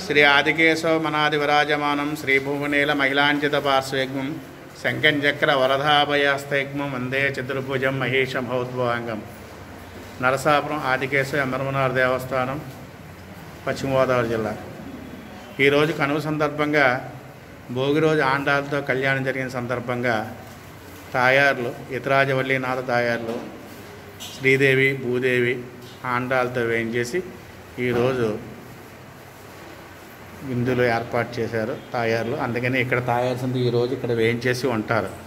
శ్రీ ఆదికేశవ మనాది విరాజమానం శ్రీ భువనేల మహిళాంచిత పార్శ్వేగ్మం శంఖంచక్ర వరదాభయాస్తేగ్మం వందే చతుర్భుజం మహేషం భౌద్భాంగం నరసాపురం ఆదికేశవ ఎమ్మరమనార్ దేవస్థానం పశ్చిమ గోదావరి జిల్లా ఈరోజు కనుమ సందర్భంగా భోగి రోజు ఆండాలతో కళ్యాణం జరిగిన సందర్భంగా తాయార్లు ఇతరాజవల్లినాథ తాయార్లు శ్రీదేవి భూదేవి ఆండాలతో వేయించేసి ఈరోజు విందులు ఏర్పాటు చేశారు తాయార్లు అందుకని ఇక్కడ తాయార్స్ అంతా ఈరోజు ఇక్కడ వేయించేసి ఉంటారు